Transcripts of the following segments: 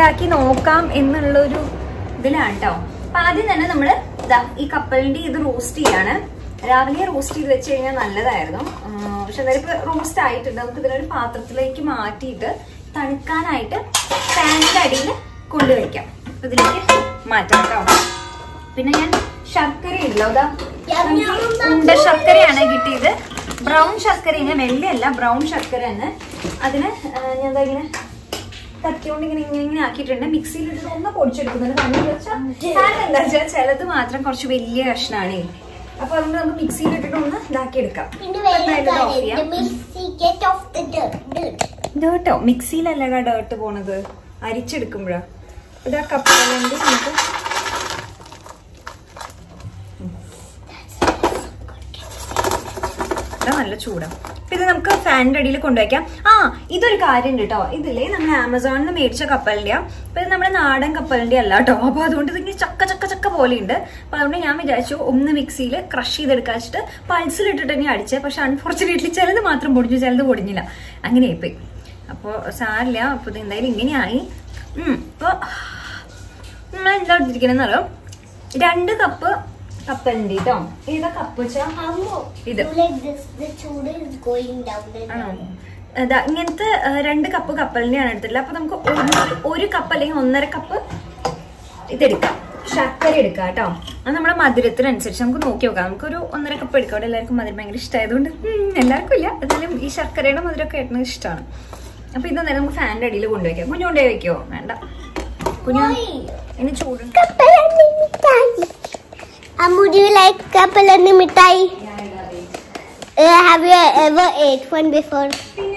ഉണ്ടാക്കി നോക്കാം എന്നുള്ളൊരു ഇതിലാണ് കേട്ടോ അപ്പൊ ആദ്യം തന്നെ നമ്മള് ഇതാ ഈ കപ്പലിന്റെ ഇത് റോസ്റ്റ് ചെയ്യാണ് രാവിലെ റോസ്റ്റ് ചെയ്ത് വെച്ച് കഴിഞ്ഞാൽ നല്ലതായിരുന്നു ആ, പക്ഷെ എന്തായാലും ഇപ്പൊ റോസ്റ്റ് ആയിട്ടുണ്ട് നമുക്ക് ഇതിനൊരു പാത്രത്തിലേക്ക് മാറ്റിയിട്ട് തണുക്കാനായിട്ട് ഫാനിന്റെ അടിയിൽ കൊണ്ടുവയ്ക്കാം അപ്പൊ ഇതിലേക്ക് മാറ്റാം കേട്ടോ പിന്നെ ഞാൻ ശർക്കര ഇല്ലോ അതാ ഉണ്ട ശർക്കരയാണ് കിട്ടിയത് ബ്രൗൺ ശർക്കര ഇങ്ങനെ വെള്ളയല്ല ബ്രൗൺ ശർക്കര തന്നെ അതിന് ആ, ഞാൻ ദാ ഇങ്ങനെ തട്ടിയോണ്ട് ഇങ്ങനെ ഇങ്ങനെ ഇങ്ങനെ ആക്കിയിട്ടുണ്ട് മിക്സിയിൽ ഇട്ടിട്ട് ഒന്ന് പൊടിച്ചെടുക്കുന്നുണ്ട് കാരണം എന്താ വെച്ചാൽ കാരണം എന്താ വെച്ചാൽ ചിലത് മാത്രം കുറച്ച് വലിയ കഷ്ണാണേ അപ്പൊ അതുകൊണ്ട് നമുക്ക് മിക്സിയിൽ ഇട്ടിട്ട് ഒന്ന് ഇതാക്കി എടുക്കാം പിന്നെ അപ്പൊ വേറെ എന്തായാലും ഇത് off കാര്യം ചെയ്യാം. the mixie get off the dirt dirt ഡേട്ടോ മിക്സിയിലല്ല ഡേർട്ട് പോണത് അരിച്ചെടുക്കുമ്പോഴാ ഇതാ കപ്പലുണ്ട് നമുക്ക് ഇതാ നല്ല ചൂടാ അപ്പൊ ഇത് നമുക്ക് ഫാനിന്റെ അടിയിൽ കൊണ്ടുവയ്ക്കാം ആ ഇതൊരു കാര്യം ഉണ്ട് കേട്ടോ ഇതില്ലേ നമ്മൾ ആമസോണിൽ നിന്ന് മേടിച്ച കപ്പലിന്റെ അപ്പൊ ഇത് നമ്മുടെ നാടൻ കപ്പലിന്റെ അല്ല കേട്ടോ അപ്പൊ അതുകൊണ്ട് ഇതിങ്ങനെ ചക്ക ചക്ക ചക്ക പോലെ ഉണ്ട് അപ്പൊ അതുകൊണ്ട് ഞാൻ വിചാരിച്ചു ഒന്ന് മിക്സിയിൽ ക്രഷ് ചെയ്തെടുക്കാൻ വെച്ചിട്ട് പൾസിലിട്ടിട്ട് തന്നെ അടിച്ചത് പക്ഷെ അൺഫോർച്ചുനേറ്റ്ലി ചിലത് മാത്രം പൊടിഞ്ഞു ചിലത് പൊടിഞ്ഞില്ല അങ്ങനെ ആയിപ്പോയി അപ്പോൾ സാരില്ല അപ്പോൾ ഇത് എന്തായാലും ഇങ്ങനെയായി ഉം, ഇപ്പൊ നമ്മൾ എന്താ എടുത്തിരിക്കണെന്നറിയോ രണ്ട് കപ്പ് കപ്പലിന്റെ കേട്ടോ ഏതാ കപ്പ് വെച്ചാ Ammo, ഇത്. do like this the chuda is going down and ആണോ down അതാ ഇങ്ങനത്തെ ആ, രണ്ട് കപ്പ് കപ്പലിന്റെയാണ് എടുത്തില്ല അപ്പൊ നമുക്ക് ഒരു- ഒരു കപ്പ് അല്ലെങ്കിൽ ഒന്നര കപ്പ് ഇതെടുക്കാം ശർക്കര എടുക്കാം കേട്ടോ അത് നമ്മുടെ മധുരത്തിനനുസരിച്ച് നമുക്ക് നോക്കി നോക്കാം നമുക്കൊരു ഒന്നര കപ്പ് എടുക്കാം അവിടെ എല്ലാവർക്കും മധുരം ഭയങ്കര ഇഷ്ടമായതുകൊണ്ട് ഉം, എല്ലാവർക്കും ഇല്ല എന്നാലും ഈ ശർക്കരയുടെ മധുരമൊക്കെ ഏട്ടന് ഇഷ്ടമാണ് അപ്പൊ ഇത് നേരം നമുക്ക് ഫാനിന്റെ അടിയിൽ കൊണ്ടുവയ്ക്കാം കുഞ്ഞു കൊണ്ടുപോയി വെക്കോ വേണ്ട കുഞ്ഞു Why? ഇനി ചൂടുണ്ട് Kapalani mitai. Ammu, do you like kapalani mitai? Uh, have you ever ate one before?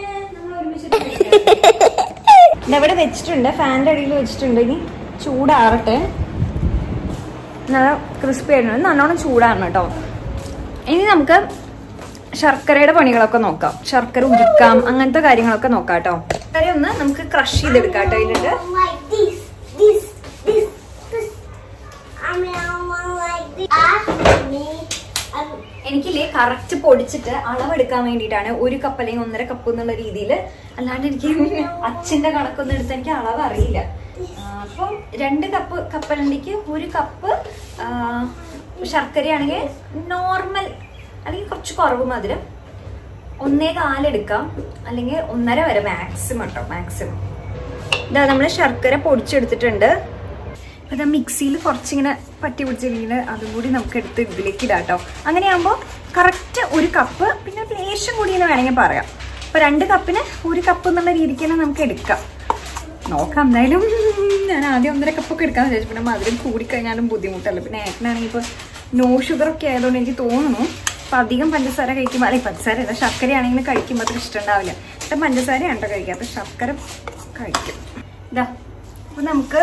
ഇതവിടെ വെച്ചിട്ടുണ്ട് ഫാനിന്റെ അടിയിൽ വെച്ചിട്ടുണ്ട് ഇനി ചൂടാറട്ടെ നല്ല ക്രിസ്പി ആയിട്ടുണ്ട് നല്ലോണം ചൂടാണ് കേട്ടോ ഇനി നമുക്ക് ശർക്കരയുടെ പണികളൊക്കെ നോക്കാം ശർക്കര ഉരുക്കാം അങ്ങനത്തെ കാര്യങ്ങളൊക്കെ നോക്കാം കേട്ടോ ശർക്കര ഒന്ന് നമുക്ക് ക്രഷ് ചെയ്തെടുക്കാം കേട്ടോ ഇതിലുണ്ട് Like this, this, this, this. I mean, I want like this. Ah, me. Um, എനിക്കില്ലേ കറക്റ്റ് പൊടിച്ചിട്ട് അളവെടുക്കാൻ വേണ്ടിയിട്ടാണ് ഒരു കപ്പ് അല്ലെങ്കിൽ ഒന്നര കപ്പ് എന്നുള്ള രീതിയിൽ അല്ലാണ്ട് എനിക്ക് അച്ഛന്റെ കണക്കൊന്നും എടുത്ത് എനിക്ക് അളവ് അറിയില്ല ആ, അപ്പം രണ്ട് കപ്പ് കപ്പലണ്ടിക്ക് ഒരു കപ്പ് ആ, ശർക്കരയാണെങ്കിൽ നോർമൽ അല്ലെങ്കിൽ കുറച്ച് കുറവ് മധുരം ഒന്നേ കാലെടുക്കാം അല്ലെങ്കിൽ ഒന്നര വരെ മാക്സിമം കേട്ടോ മാക്സിമം ഇതാ നമ്മൾ ശർക്കര പൊടിച്ചെടുത്തിട്ടുണ്ട് അപ്പൊ ഇതാ മിക്സിയിൽ കുറച്ചിങ്ങനെ പറ്റി പിടിച്ചിങ്ങനെ അതും കൂടി നമുക്ക് എടുത്ത് ഇതിലേക്ക് ഇടാം കേട്ടോ അങ്ങനെയാകുമ്പോൾ കറക്റ്റ് ഒരു കപ്പ് പിന്നെ ഒരു ലേശം കൂടി എന്ന് വേണമെങ്കിൽ പറയാം അപ്പൊ രണ്ട് കപ്പിന് ഒരു കപ്പ് എന്നുള്ള രീതിക്ക് തന്നെ നമുക്ക് എടുക്കാം നോക്കാം എന്തായാലും ഞാൻ ആദ്യം ഒന്നര കപ്പൊക്കെ എടുക്കാന്ന് വിചാരിച്ചു പിന്നെ മധുരം കൂടിക്കഴിഞ്ഞാലും ബുദ്ധിമുട്ടല്ല പിന്നെ ഏട്ടനാണെങ്കിൽ ഇപ്പൊ നോ ഷുഗർ ഒക്കെ ആയതുകൊണ്ട് എനിക്ക് തോന്നുന്നു അപ്പൊ അധികം പഞ്ചസാര കഴിക്കുമ്പോൾ അല്ലെങ്കിൽ പഞ്ചസാര അല്ല ശർക്കര ആണെങ്കിൽ കഴിക്കുമ്പോൾ അത്ര ഇഷ്ടമുണ്ടാവില്ല ഇഷ്ടം പഞ്ചസാരയാണ് കേട്ടോ കഴിക്കുക അപ്പൊ ശർക്കര കഴിക്കും ഇതാ അപ്പൊ നമുക്ക്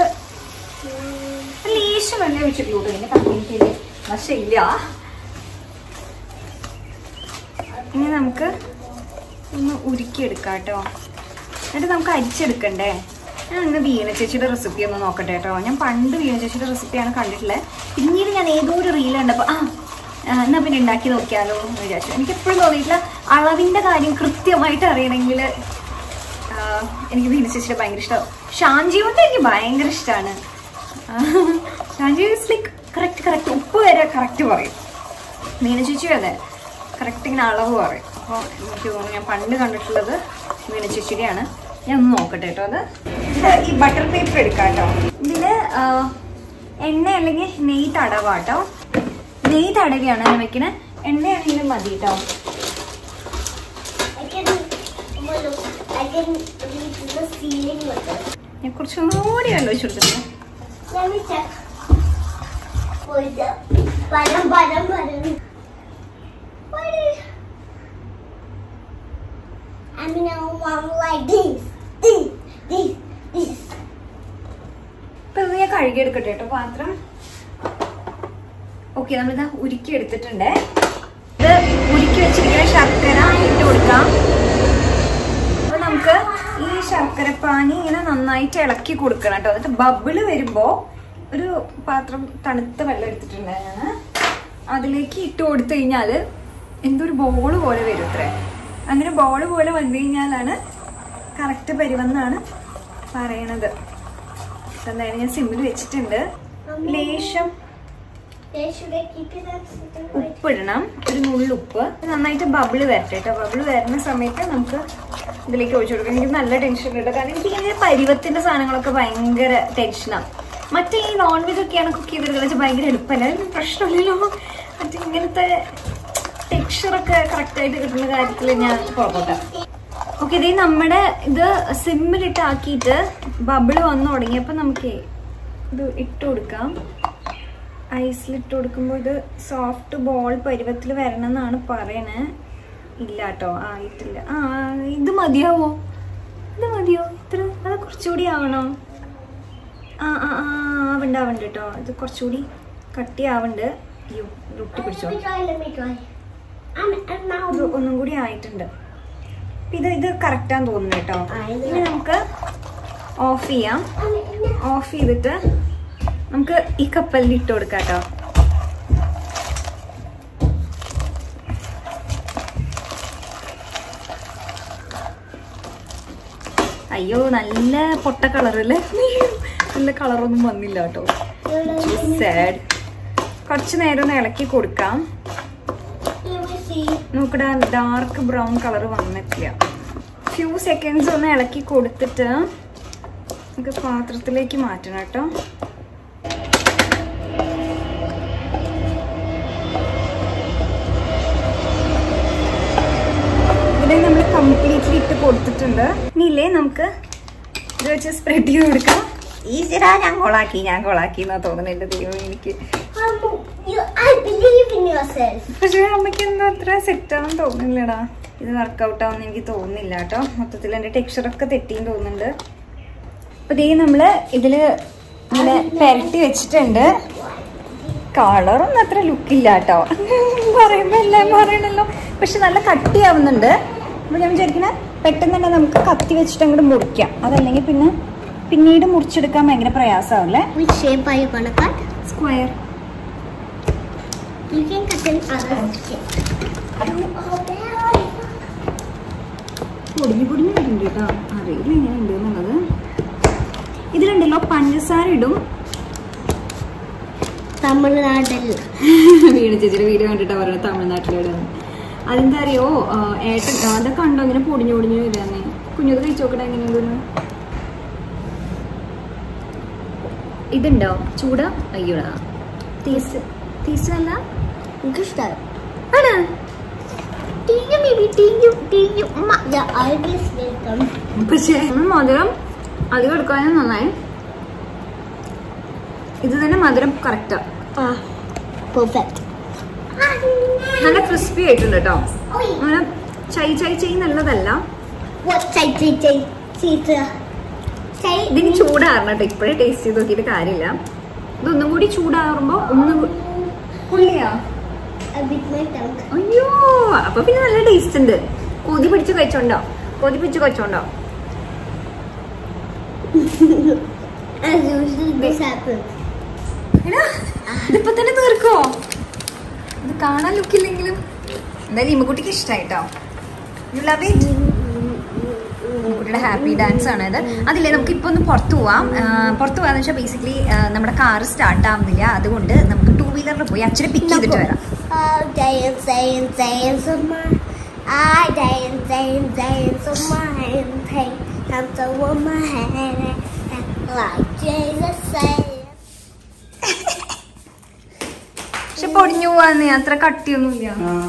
ലേശം വെള്ളം ഒഴിച്ചിട്ടുള്ളൂ പിന്നെ കമ്പനിക്ക് വശമില്ല ഇനി നമുക്ക് ഒന്ന് ഉരുക്കിയെടുക്കാം കേട്ടോ എന്നിട്ട് നമുക്ക് അരിച്ചെടുക്കണ്ടേ ഞാൻ ഇന്ന് വീണ ചേച്ചിയുടെ റെസിപ്പി ഒന്ന് നോക്കട്ടെ കേട്ടോ ഞാൻ പണ്ട് വീണ ചേച്ചിയുടെ റെസിപ്പിയാണ് കണ്ടിട്ടുള്ളത് പിന്നീട് ഞാൻ ഏതോ ഒരു റീൽ കണ്ടപ്പോൾ ആ ആ, എന്നാ പിന്നെ ഉണ്ടാക്കി നോക്കിയാലോ എന്ന് വിചാരിച്ചു എനിക്ക് എപ്പോഴും തോന്നിയിട്ടില്ല അളവിന്റെ കാര്യം കൃത്യമായിട്ട് അറിയണമെങ്കിൽ എനിക്ക് വീണ ചേച്ചിയുടെ ഭയങ്കര ഇഷ്ടമാവും ഷാൻജിയോന്റെ എനിക്ക് ഭയങ്കര ഇഷ്ടമാണ് Shanji is like correct correct ഉപ്പ് വരെ കറക്റ്റ് പറയും മീന ചേച്ചി അതെ കറക്റ്റ് ഇങ്ങനെ അളവ് പറയും അപ്പോൾ എനിക്ക് തോന്നുന്നു ഞാൻ പണ്ട് കണ്ടിട്ടുള്ളത് മീന ചേച്ചിയുടെയാണ് ഞാൻ ഒന്ന് നോക്കട്ടെ കേട്ടോ അത് ഇത് ഈ ബട്ടർ പേപ്പർ എടുക്കാം കേട്ടോ ഇതില് ആ, എണ്ണ അല്ലെങ്കിൽ നെയ്യ് തടവാട്ടോ നെയ്യ് തടവിയാണ് ഞാൻ വെക്കണേ എണ്ണയാണെങ്കിലും മതി കേട്ടോ I can, oh, look, I can reach the ceiling with it. ഞാൻ കുറച്ചും കൂടി വെള്ളം ഒഴിച്ചു കൊടുത്തിട്ടുണ്ട് Let me check. Hold up. Badam, badam, badam. What is... I mean, I want like this, this, this, this. അപ്പൊ ഇത് ഞാൻ കഴുകിയെടുക്കട്ടെ കേട്ടോ പാത്രം ഓക്കെ നമ്മളിതാ ഉരുക്കി എടുത്തിട്ടുണ്ട് ഇത് ഉരുക്കി വെച്ചിരിക്കുന്ന ശർക്കര ഇട്ട് കൊടുക്കാം അപ്പൊ നമുക്ക് ഈ ശർക്കരപ്പാനി ഇങ്ങനെ നന്നായിട്ട് ഇളക്കി കൊടുക്കണം കേട്ടോ എന്നിട്ട് ബബിള് വരുമ്പോ ഒരു പാത്രം തണുത്ത വെള്ളം എടുത്തിട്ടുണ്ട് ഞാൻ അതിലേക്ക് ഇട്ട് കൊടുത്തു കഴിഞ്ഞാല് എന്തോ ഒരു ബോള് പോലെ വരും അത്രേ അങ്ങനെ ബോള് പോലെ വന്നു കഴിഞ്ഞാലാണ് കറക്റ്റ് പരുവെന്നാണ് പറയണത് എന്തായാലും ഞാൻ സിമ്മിൽ വെച്ചിട്ടുണ്ട് ലേശം Should I keep it at certain height? ഉപ്പിടണം ഒരു നുള്ളുപ്പ് നന്നായിട്ട് ബബിള് വരട്ടെ കേട്ടോ ബബിള് വരുന്ന സമയത്ത് നമുക്ക് ഇതിലേക്ക് ഒഴിച്ചു കൊടുക്കാം എനിക്ക് നല്ല ടെൻഷൻ ഉണ്ട് കാരണം എനിക്ക് ഇങ്ങനെ പരുവത്തിന്റെ സാധനങ്ങളൊക്കെ ഭയങ്കര ടെൻഷനാണ് മറ്റേ ഈ നോൺ വെജ് ഒക്കെയാണ് കുക്ക് ചെയ്തിട്ട് വെച്ചാൽ ഭയങ്കര എളുപ്പമല്ല അതൊന്നും പ്രശ്നമില്ലല്ലോ മറ്റേ ഇങ്ങനത്തെ ടെക്സ്ചറൊക്കെ കറക്റ്റായിട്ട് കിട്ടുന്ന കാര്യത്തിൽ ഞാൻ പുറകോട്ടാം ഓക്കെ ഇതേ നമ്മുടെ ഇത് സിമ്മിലിട്ട് ആക്കിയിട്ട് ബബിള് വന്നു തുടങ്ങിയപ്പോൾ നമുക്ക് ഇത് ഇട്ട് കൊടുക്കാം ഐസിലിട്ട് കൊടുക്കുമ്പോൾ ഇത് സോഫ്റ്റ് ബോൾ പരുവത്തിൽ വരണം എന്നാണ് പറയണേ ഇല്ല കേട്ടോ ആയിട്ടില്ല ആ ഇത് മതിയാവോ ഇത് മതിയോ ഇത്ര അത് കുറച്ചുകൂടി ആവണോ ആ ആ ആ ആവണ്ട ആവണ്ട കേട്ടോ ഇത് കുറച്ചുകൂടി കട്ടി ആവണ്ട് അയ്യോ ഇത് ഒട്ടി പിടിച്ചോ Let me try, let me try. And, and now. ഇത് ഒന്നും കൂടി ആയിട്ടുണ്ട് ഇപ്പൊ ഇത് ഇത് കറക്റ്റാന്ന് തോന്നുന്നു കേട്ടോ ആ, ഇത് ഇനി നമുക്ക് ഓഫ് ചെയ്യാം ഓഫ് ചെയ്തിട്ട് നമുക്ക് ഈ കപ്പലിൽ ഇട്ട് കൊടുക്കാം കേട്ടോ അയ്യോ നല്ല പൊട്ട കളറല്ലേ നല്ല കളറൊന്നും വന്നില്ല കേട്ടോ സാഡ് കുറച്ച് നേരം ഒന്ന് ഇളക്കി കൊടുക്കാം Let me see. നോക്കടാ ഡാർക്ക് ബ്രൗൺ കളർ വന്നിട്ടില്ല ഫ്യൂ സെക്കൻഡ്സ് ഒന്ന് ഇളക്കി കൊടുത്തിട്ട് നമുക്ക് പാത്രത്തിലേക്ക് മാറ്റണം കേട്ടോ ഇവിടെ നമ്മൾ കംപ്ലീറ്റ്ലി ഇട്ട് കൊടുത്തിട്ടുണ്ട് ഇനിയില്ലേ നമുക്ക് ഇത് വെച്ച് സ്പ്രെഡ് ചെയ്ത് കൊടുക്കാം ഈശ്വരാ ഞാൻ കൊളാക്കി ഞാൻ കൊളാക്കി എന്നാ തോന്നുന്നു എന്റെ ദൈവം എനിക്ക് Um, you, I believe in yourself. പക്ഷേ അമ്മയ്ക്ക് എന്താ അത്ര സെറ്റ് ആവാൻ തോന്നുന്നില്ലടാ ഇത് വർക്കൗട്ട് ആവുന്ന എനിക്ക് തോന്നുന്നില്ല കേട്ടോ മൊത്തത്തിൽ എൻ്റെ ടെക്സ്ചറൊക്കെ തെറ്റിയും തോന്നുന്നുണ്ട് അപ്പൊ ദേ നമ്മള് ഇതില് ഇങ്ങനെ പെരട്ടി വെച്ചിട്ടുണ്ട് കളറൊന്നും അത്ര ലുക്കില്ല കേട്ടോ പറയുമ്പോ എല്ലാം പറയണല്ലോ പക്ഷെ നല്ല കട്ടിയാവുന്നുണ്ട് അപ്പൊ ഞാൻ വിചാരിക്കണ പെട്ടെന്ന് തന്നെ നമുക്ക് കത്തി വെച്ചിട്ട് അങ്ങോട്ട് മുറിക്കാം അതല്ലെങ്കിൽ പിന്നെ പിന്നീട് മുറിച്ചെടുക്കാൻ ഭയങ്കര പ്രയാസമാവില്ലേ Which shape are you gonna cut? Square You can cut in other shape. Oh, there. പൊടിഞ്ഞു പൊടിഞ്ഞു വരുന്നുണ്ട് കേട്ടോ അറിയില്ല എങ്ങനെ ഉണ്ട് എന്നുള്ളത് ഇതിലുണ്ടല്ലോ പഞ്ചസാര ഇടും തമിഴ്നാട്ടിൽ വീട് ചേച്ചിയുടെ വീഡിയോ കണ്ടിട്ടാ പറയുന്നത് തമിഴ്നാട്ടിലിടും അതെന്താ അറിയോ ആ, ഏട്ടൻ അതൊക്കെ കണ്ടോ ഇങ്ങനെ പൊടിഞ്ഞു പൊടിഞ്ഞു വരാന്ന് കുഞ്ഞത് കഴിച്ചു നോക്കട്ടെ എങ്ങനെയുണ്ടെന്ന് ഇതുണ്ടോ ചൂട അയ്യോടാ ടേസ്റ്റ് ടേസ്റ്റ് അല്ല എനിക്കിഷ്ടമായി ആണ് ടീഞ്ഞു ബേബി ടീഞ്ഞു ടീഞ്ഞു ഉമ്മ Yeah, always welcome. പക്ഷേ ഉം, മധുരം അധികം എടുക്കാനും നന്നായി ഇത് തന്നെ മധുരം കറക്റ്റാ Ah, perfect. നല്ല ക്രിസ്പി ആയിട്ടുണ്ട് കേട്ടോ അങ്ങനെ ചൈ ചൈ ചൈ നല്ലതല്ല What chai chai chai chai chai? ഇതിന് ചൂടാറണം കേട്ടോ ഇപ്പോഴേ ടേസ്റ്റ് ചെയ്ത് നോക്കിയിട്ട് കാര്യമില്ല ഇതൊന്നും കൂടി ചൂടാറുമ്പോ ഒന്നും കൂ- പുള്ളിയാ A bit my tongue. അയ്യോ അപ്പൊ പിന്നെ നല്ല ടേസ്റ്റ് ഉണ്ട് കൊതി പിടിച്ച് കഴിച്ചോണ്ടോ കൊതി പിടിച്ച് കഴിച്ചോണ്ടോ As usual, this happens. എടാ, ഇതിപ്പോ തന്നെ തീർക്കോ ഇത് കാണാൻ ലുക്കില്ലെങ്കിലും എന്തായാലും ഇമ്മക്കുട്ടിക്ക് ഇഷ്ടായിട്ടോ യു ലവ് ഇറ്റ് കുട്ടിയുടെ ഹാപ്പി ഡാൻസ് ആണ് ഇത് അതില്ലേ നമുക്ക് ഇപ്പൊ ഒന്ന് പുറത്തു പോവാം ആ, പുറത്തു പോകാന്ന് വെച്ചാൽ ബേസിക്കലി നമ്മുടെ കാറ് സ്റ്റാർട്ട് ആവുന്നില്ല അതുകൊണ്ട് നമുക്ക് ടൂ വീലറിൽ പോയി അച്ഛനെ പിക്ക് ചെയ്തിട്ട് വരാം Oh, dance, dance, dance of mine. I dance, dance, dance of mine. Hey, I'm the woman. Like Jesus said. പക്ഷെ പൊടിഞ്ഞു പോവാന്ന് അത്ര കട്ടിയൊന്നുമില്ല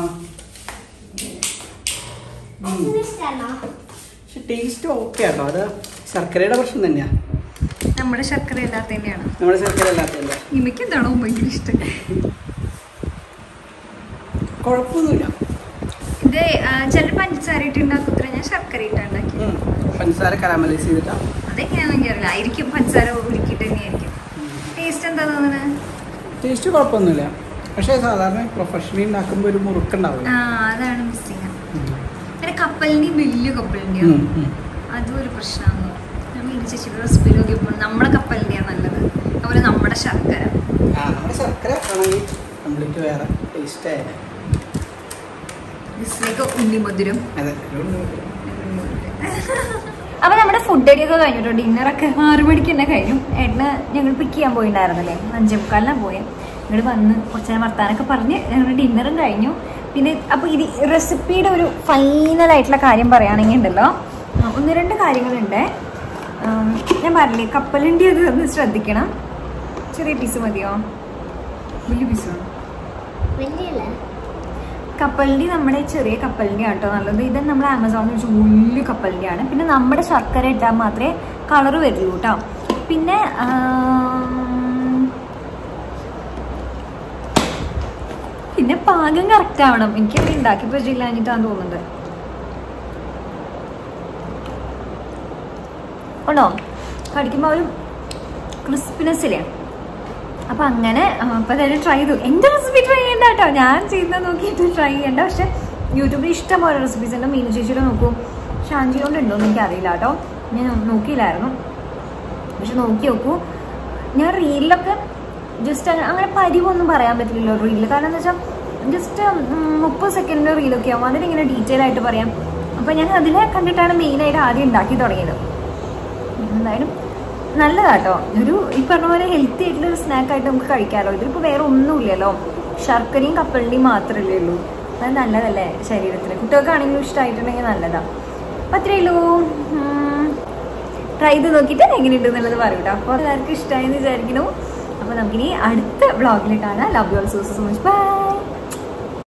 പക്ഷെ ടേസ്റ്റ് ഓക്കെ ആട്ടോ അത് ശർക്കരയുടെ പ്രശ്നം തന്നെയാ നമ്മുടെ ശർക്കര ഇല്ലാത്ത തന്നെയാണ് നമ്മുടെ ശർക്കര അല്ലാത്തല്ല ഇമ്മയ്ക്ക് എന്താണോ ഭയങ്കര ഇഷ്ടം കുഴപ്പമൊന്നുമില്ല ഇത് ചില പഞ്ചസാര ഇട്ട് ഉണ്ടാക്കത്ര ഞാൻ ശർക്കര ഇട്ട് ഉണ്ടാക്കി ഉം. പഞ്ചസാര കരാമലൈസ് ചെയ്തിട്ടാ അതെങ്ങനെയാണെന്ന് എനിക്കറിയില്ല ആയിരിക്കും പഞ്ചസാര ഉരുക്കിയിട്ട് തന്നെയായിരിക്കും ടേസ്റ്റ് എന്താ തോന്നുന്നത് ടേസ്റ്റ് കുഴപ്പമൊന്നുമില്ല പക്ഷേ സാധാരണ പ്രൊഫഷണലി ഉണ്ടാക്കുമ്പോൾ ഒരു മുറുക്കുണ്ടാവില്ല ആ അതാണ് മിസ്സിങ് പിന്നെ കപ്പലിന്റെയും വലിയ കപ്പലിന്റെയോ അതും ഒരു പ്രശ്നമാണ് നമ്മൾ ഇനി ചേച്ചിയുടെ റെസിപ്പി നോക്കിയപ്പോൾ നമ്മുടെ കപ്പലിന്റെയാണ് നല്ലത് അതുപോലെ നമ്മുടെ ശർക്കര ആ നമ്മുടെ ശർക്കര ആണെങ്കിൽ കംപ്ലീറ്റ് വേറെ ടേസ്റ്റ് ആയാലും ഇതിലേക്ക് ഉണ്ണി മധുരം അതെ അപ്പൊ നമ്മുടെ ഫുഡ് അടിയൊക്കെ കഴിഞ്ഞിട്ടോ ഡിന്നറൊക്കെ ആറു മണിക്ക് തന്നെ കഴിഞ്ഞു ഏട്ടന് ഞങ്ങൾ പിക്ക് ചെയ്യാൻ പോയിണ്ടായിരുന്നല്ലേ അഞ്ചേ മുക്കാലിനാണ് പോയത് ഞങ്ങൾ വന്ന് കുറച്ച് നേരം വർത്താനൊക്കെ പറഞ്ഞ് ഞങ്ങൾ ഡിന്നറും കഴിഞ്ഞു പിന്നെ അപ്പൊ ഇത് റെസിപ്പിയുടെ ഒരു ഫൈനൽ ആയിട്ടുള്ള കാര്യം പറയുകയാണെങ്കിൽ ഉണ്ടല്ലോ ആ, ഒന്ന് രണ്ട് കാര്യങ്ങളുണ്ട് ആം, ഞാൻ പറഞ്ഞില്ലേ കപ്പലണ്ടി അത് ഒന്ന് ശ്രദ്ധിക്കണം ചെറിയ പീസ് മതിയോ വലിയ പീസ് വേണം വലിയല്ല കപ്പലിൻ്റെ നമ്മുടെ ചെറിയ കപ്പലിൻ്റെ ആണ് കേട്ടോ നല്ലത് ഇത് നമ്മൾ ആമസോണിൽ വെച്ച് വലിയ കപ്പലിൻ്റെ ആണ് പിന്നെ നമ്മുടെ ശർക്കര ഇട്ടാൽ മാത്രമേ കളറ് വരുള്ളൂ കേട്ടോ പിന്നെ ആം, പിന്നെ പാകം കറക്റ്റ് ആവണം എനിക്ക് ഇവിടെ ഉണ്ടാക്കി പറ്റില്ലാഞ്ഞിട്ടാന്ന് തോന്നുന്നുണ്ട് ഉണ്ടോ കടിക്കുമ്പോൾ ഒരു ക്രിസ്പിനെസ് ഇല്ലേ അപ്പൊ അങ്ങനെ ആ, അപ്പൊ അതായത് ട്രൈ ചെയ്തു എന്റെ റെസിപ്പി ട്രൈ ചെയ്യണ്ട കേട്ടോ ഞാൻ ചെയ്യുന്നത് നോക്കിയിട്ട് ട്രൈ ചെയ്യണ്ട പക്ഷെ യൂട്യൂബിൽ ഇഷ്ടം പോലെ റെസിപ്പീസ് ഉണ്ട് മീനു ചേച്ചിയുടെ നോക്കൂ ഷാൻജി കൊണ്ട് ഉണ്ടോ എന്ന് എനിക്ക് അറിയില്ല കേട്ടോ ഞാൻ നോക്കിയില്ലായിരുന്നു പക്ഷെ നോക്കി നോക്കൂ ഞാൻ റീലിലൊക്കെ ജസ്റ്റ് അങ്ങനെ പരിവൊന്നും പറയാൻ പറ്റില്ലല്ലോ റീലിൽ കാരണം എന്താ വെച്ചാൽ ജസ്റ്റ് മുപ്പത് സെക്കൻഡിൻ്റെ റീലൊക്കെ ആവും അതിന് ഇങ്ങനെ ഡീറ്റെയിൽ ആയിട്ട് പറയാം അപ്പം ഞാൻ അതിനെ കണ്ടിട്ടാണ് മെയിനായിട്ട് ആദ്യം ഉണ്ടാക്കി തുടങ്ങിയത് എന്തായാലും നല്ലതാട്ടോ ഒരു ഈ പറഞ്ഞ പോലെ ഹെൽത്തി ആയിട്ടുള്ള ഒരു സ്നാക്ക് ആയിട്ട് നമുക്ക് കഴിക്കാമല്ലോ ഇതിലിപ്പോൾ വേറെ ഒന്നുമില്ലല്ലോ ശർക്കരയും കപ്പലിൻ്റെയും മാത്രമല്ലേ ഉള്ളൂ അത് നല്ലതല്ലേ ശരീരത്തിന് കുട്ടികൾക്കാണെങ്കിലും ഇഷ്ടമായിട്ടുണ്ടെങ്കിൽ നല്ലതാണ് അപ്പം അത്രയേ ഉള്ളൂ ട്രൈ ചെയ്ത് നോക്കിയിട്ട് എങ്ങനെയുണ്ട് എന്നുള്ളത് പറയൂട്ടോ അപ്പോൾ എല്ലാവർക്കും ഇഷ്ടമായെന്ന് വിചാരിക്കുന്നു അപ്പോൾ നമുക്കിനി അടുത്ത വ്ളോഗിൽ കാണാം love you all so so much by